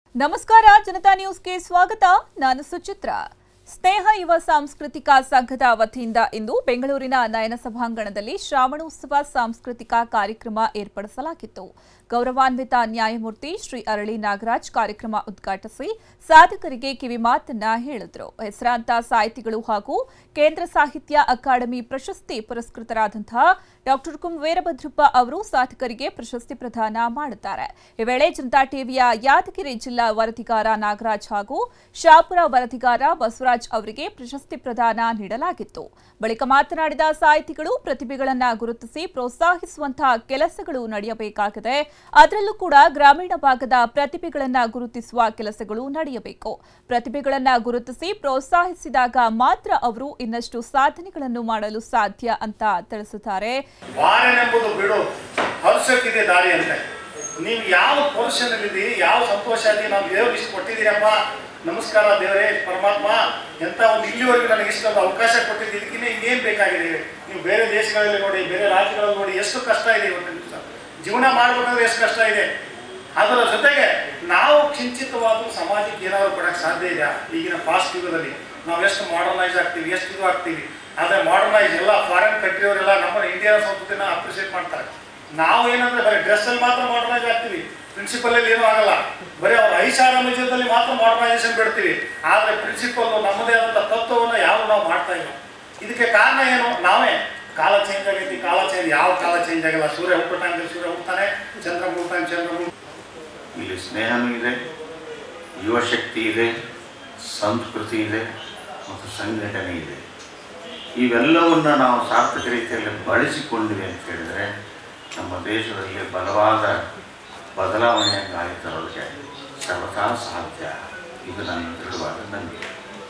ನಮಸ್ಕಾರ ಜನತಾ ನ್ಯೂಸ್ಗೆ ಸ್ವಾಗತ ನಾನು ಸುಚಿತ್ರ ಸ್ನೇಹ ಯುವ ಸಾಂಸ್ಕೃತಿಕ ಸಂಘದ ವತಿಯಿಂದ ಇಂದು ಬೆಂಗಳೂರಿನ ನಯನ ಸಭಾಂಗಣದಲ್ಲಿ ಶ್ರಾವಣೋತ್ಸವ ಸಾಂಸ್ಕೃತಿಕ ಕಾರ್ಯಕ್ರಮ ಏರ್ಪಡಿಸಲಾಗಿತ್ತು ಗೌರವಾನ್ವಿತ ನ್ಯಾಯಮೂರ್ತಿ ಶ್ರೀ ಅರಳಿ ನಾಗರಾಜ್ ಕಾರ್ಯಕ್ರಮ ಉದ್ಘಾಟಿಸಿ ಸಾಧಕರಿಗೆ ಕಿವಿ ಮಾತನ್ನ ಹೇಳಿದ್ರು ಹೆಸರಾಂತ ಸಾಹಿತಿಗಳು ಹಾಗೂ ಕೇಂದ್ರ ಸಾಹಿತ್ಯ ಅಕಾಡೆಮಿ ಪ್ರಶಸ್ತಿ ಪುರಸ್ಕೃತರಾದಂತಹ ಡಾಕ್ಟರ್ ಕುಂ ವೀರಭದ್ರಪ್ಪ ಅವರು ಸಾಧಕರಿಗೆ ಪ್ರಶಸ್ತಿ ಪ್ರದಾನ ಮಾಡುತ್ತಾರೆ ಈ ವೇಳೆ ಜನತಾ ಟಿವಿಯ ಯಾದಗಿರಿ ಜಿಲ್ಲಾ ವರದಿಗಾರ ನಾಗರಾಜ್ ಹಾಗೂ ಶಾಪುರ ವರದಿಗಾರ ಬಸವರಾಜ್ ಅವರಿಗೆ ಪ್ರಶಸ್ತಿ ಪ್ರದಾನ ನೀಡಲಾಗಿತ್ತು ಬಳಿಕ ಮಾತನಾಡಿದ ಸಾಹಿತಿಗಳು ಪ್ರತಿಭೆಗಳನ್ನ ಗುರುತಿಸಿ ಪ್ರೋತ್ಸಾಹಿಸುವಂತಹ ಕೆಲಸಗಳು ನಡೆಯಬೇಕಾಗಿದೆ ಅದರಲ್ಲೂ ಕೂಡ ಗ್ರಾಮೀಣ ಭಾಗದ ಪ್ರತಿಭೆಗಳನ್ನ ಗುರುತಿಸುವ ಕೆಲಸಗಳು ನಡೆಯಬೇಕು ಪ್ರತಿಭೆಗಳನ್ನ ಗುರುತಿಸಿ ಪ್ರೋತ್ಸಾಹಿಸಿದಾಗ ಮಾತ್ರ ಅವರು ಇನ್ನಷ್ಟು ಸಾಧನೆಗಳನ್ನು ಮಾಡಲು ಸಾಧ್ಯ ಅಂತ ತಿಳಿಸಿದ್ದಾರೆ ಬಾರೆನೆಂಬುದು ಬಿಡು ಹರ್ಷಕ್ಕಿದೆ ದಾರಿ ಅಂತೆ ನೀವು ಯಾವ ಪೊಸಿಷನಲ್ಲಿ ಯಾವ ಸಂತೋಷ ಇದೆ ನಾವು ದೇವ್ರಿಗೆ ಇಷ್ಟು ಕೊಟ್ಟಿದ್ದೀರಪ್ಪ ನಮಸ್ಕಾರ ದೇವರೇ ಪರಮಾತ್ಮ ಎಂತ ಒಂದು ಇಲ್ಲಿವರೆಗೂ ನನಗೆ ಇಷ್ಟೊಂದು ಅವಕಾಶ ಕೊಟ್ಟಿದ್ದು ಇದಕ್ಕಿಂತ ಇನ್ನೇನು ಬೇಕಾಗಿದೆ ನೀವು ಬೇರೆ ದೇಶಗಳಲ್ಲಿ ನೋಡಿ ಬೇರೆ ರಾಜ್ಯಗಳಲ್ಲಿ ನೋಡಿ ಎಷ್ಟು ಕಷ್ಟ ಇದೆ ಇವತ್ತು ದಿವಸ ಜೀವನ ಮಾಡಬೇಕಂದ್ರೆ ಎಷ್ಟು ಕಷ್ಟ ಇದೆ ಅದರ ಜೊತೆಗೆ ನಾವು ಕಿಂಚಿತವಾದರೂ ಸಮಾಜಕ್ಕೆ ಏನಾದರೂ ಕೊಡಕ್ಕೆ ಸಾಧ್ಯ ಇದೆ ಈಗಿನ ಫಾಸ್ಟ್ ಯುಗದಲ್ಲಿ ನಾವು ಎಷ್ಟು ಮಾಡರ್ನೈಸ್ ಆಗ್ತೀವಿ ಎಷ್ಟು ಇದು ಆಗ್ತೀವಿ ಆದರೆ ಮಾಡರ್ನೈಸ್ ಎಲ್ಲ ಫಾರಿನ್ ಕಂಟ್ರಿಯವರೆಲ್ಲ ನಮ್ಮ ಇಂಡಿಯಾ ಸಂಸ್ಕೃತಿನ ಅಪ್ರಿಷಿಯೇಟ್ ಮಾಡ್ತಾರೆ ನಾವು ಏನಂದ್ರೆ ಬರೀ ಡ್ರೆಸ್ಸಲ್ಲಿ ಮಾತ್ರ ಮಾಡರ್ನೈಸ್ ಆಗ್ತೀವಿ ಪ್ರಿನ್ಸಿಪಲಲ್ಲಿ ಏನೂ ಆಗಲ್ಲ ಬರೀ ಅವ್ರ ಐಷಾರಾಮಿಜದಲ್ಲಿ ಮಾತ್ರ ಮಾಡರ್ನೈಸೇಷನ್ ಬಿಡ್ತೀವಿ ಆದರೆ ಪ್ರಿನ್ಸಿಪಲ್ ನಮ್ಮದೇ ಆದಂಥ ತತ್ವವನ್ನು ಯಾವ ನಾವು ಮಾಡ್ತಾ ಇಲ್ಲ ಇದಕ್ಕೆ ಕಾರಣ ಏನು ನಾವೇ ಕಾಲ ಚೇಂಜ್ ಆಗೈತಿ ಕಾಲ ಚೇಂಜ್ ಯಾವ ಕಾಲ ಚೇಂಜ್ ಆಗಲ್ಲ ಸೂರ್ಯ ಹುಟ್ಟೋ ಟೈಮ್ದಲ್ಲಿ ಸೂರ್ಯ ಹುಡ್ತಾನೆ ಚಂದ್ರ ಮುಳ್ತಾನೆ ಚಂದ್ರ ಮುಳ್ ಇಲ್ಲಿ ಸ್ನೇಹನೂ ಇದೆ ಯುವಶಕ್ತಿ ಇದೆ ಸಂಸ್ಕೃತಿ ಇದೆ ಮತ್ತು ಸಂಘಟನೆ ಇದೆ ಇವೆಲ್ಲವನ್ನು ನಾವು ಸಾರ್ಥಕ ರೀತಿಯಲ್ಲಿ ಬಳಸಿಕೊಂಡಿವೆ ಅಂತ ಹೇಳಿದರೆ ನಮ್ಮ ದೇಶದಲ್ಲಿ ಬಲವಾದ ಬದಲಾವಣೆಯನ್ನು ಗಾಳಿ ತರೋದಕ್ಕೆ ಸರ್ವಥಾ ಸಾಧ್ಯ ಇದು ನನ್ನ ದೃಢವಾದ ನಂಬಿಕೆ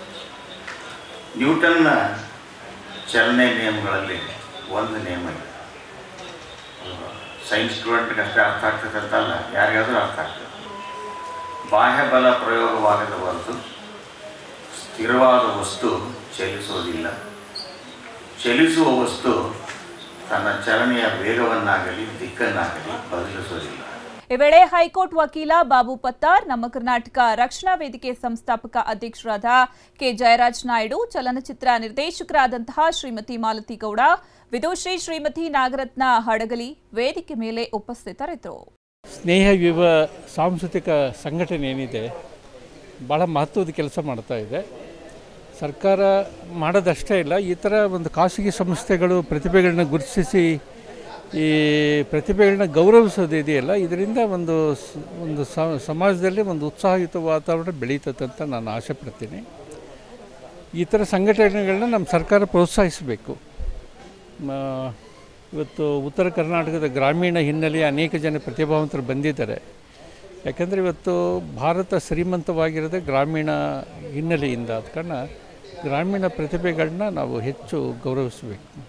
ನ್ಯೂಟನ್ನ ಚಲನೆ ನಿಯಮಗಳಲ್ಲಿ ಒಂದು ನಿಯಮ ಇದೆ ಸೈನ್ಸ್ ಸ್ಟೂಡೆಂಟ್ಗೆ ಅಷ್ಟೇ ಅರ್ಥ ಆಗ್ತದೆ ಅಂತಲ್ಲ ಯಾರಿಗಾದ್ರೂ ಅರ್ಥ ಆಗ್ತದೆ ಬಾಹ್ಯ ಬಲ ಪ್ರಯೋಗವಾಗದ ಹೊರತು ಸ್ಥಿರವಾದ ವಸ್ತು ಚಲಿಸೋದಿಲ್ಲ ಚಲಿಸುವ ವಸ್ತು ತನ್ನ ಚಲನೆಯ ವೇಗವನ್ನಾಗಲಿ ದಿಕ್ಕನ್ನಾಗಲಿ ಬದಲಿಸೋದಿಲ್ಲ ಈ ವೇಳೆ ಹೈಕೋರ್ಟ್ ವಕೀಲ ಬಾಬು ಪತ್ತಾರ್ ನಮ್ಮ ಕರ್ನಾಟಕ ರಕ್ಷಣಾ ವೇದಿಕೆ ಸಂಸ್ಥಾಪಕ ಅಧ್ಯಕ್ಷರಾದ ಕೆ ಜಯರಾಜ್ ನಾಯ್ಡು ಚಲನಚಿತ್ರ ನಿರ್ದೇಶಕರಾದಂತಹ ಶ್ರೀಮತಿ ಮಾಲತಿ ಗೌಡ ವಿದುಶ್ರೀ ಶ್ರೀಮತಿ ನಾಗರತ್ನ ಹಡಗಲಿ ವೇದಿಕೆ ಮೇಲೆ ಉಪಸ್ಥಿತರಿದ್ದರು ಸ್ನೇಹ ಯುವ ಸಾಂಸ್ಕೃತಿಕ ಸಂಘಟನೆ ಏನಿದೆ ಭಾಳ ಮಹತ್ವದ ಕೆಲಸ ಮಾಡ್ತಾ ಇದೆ ಸರ್ಕಾರ ಮಾಡೋದಷ್ಟೇ ಇಲ್ಲ ಈ ಥರ ಒಂದು ಖಾಸಗಿ ಸಂಸ್ಥೆಗಳು ಪ್ರತಿಭೆಗಳನ್ನ ಗುರುತಿಸಿ ಈ ಪ್ರತಿಭೆಗಳನ್ನ ಗೌರವಿಸೋದು ಇದೆಯಲ್ಲ ಇದರಿಂದ ಒಂದು ಸ- ಒಂದು ಸ- ಸಮಾಜದಲ್ಲಿ ಒಂದು ಉತ್ಸಾಹಯುತ ವಾತಾವರಣ ಬೆಳೀತದೆ ಅಂತ ನಾನು ಆಸೆ ಪಡ್ತೀನಿ ಈ ಥರ ಸಂಘಟನೆಗಳನ್ನ ನಮ್ಮ ಸರ್ಕಾರ ಪ್ರೋತ್ಸಾಹಿಸಬೇಕು ಮ- ಇವತ್ತು ಉತ್ತರ ಕರ್ನಾಟಕದ ಗ್ರಾಮೀಣ ಹಿನ್ನೆಲೆಯ ಅನೇಕ ಜನ ಪ್ರತಿಭಾವಂತರು ಬಂದಿದ್ದಾರೆ ಯಾಕಂದರೆ ಇವತ್ತು ಭಾರತ ಶ್ರೀಮಂತವಾಗಿರೋದೇ ಗ್ರಾಮೀಣ ಹಿನ್ನೆಲೆಯಿಂದ ಅದ ಕಾರಣ ಗ್ರಾಮೀಣ ಪ್ರತಿಭೆಗಳನ್ನ ನಾವು ಹೆಚ್ಚು ಗೌರವಿಸಬೇಕು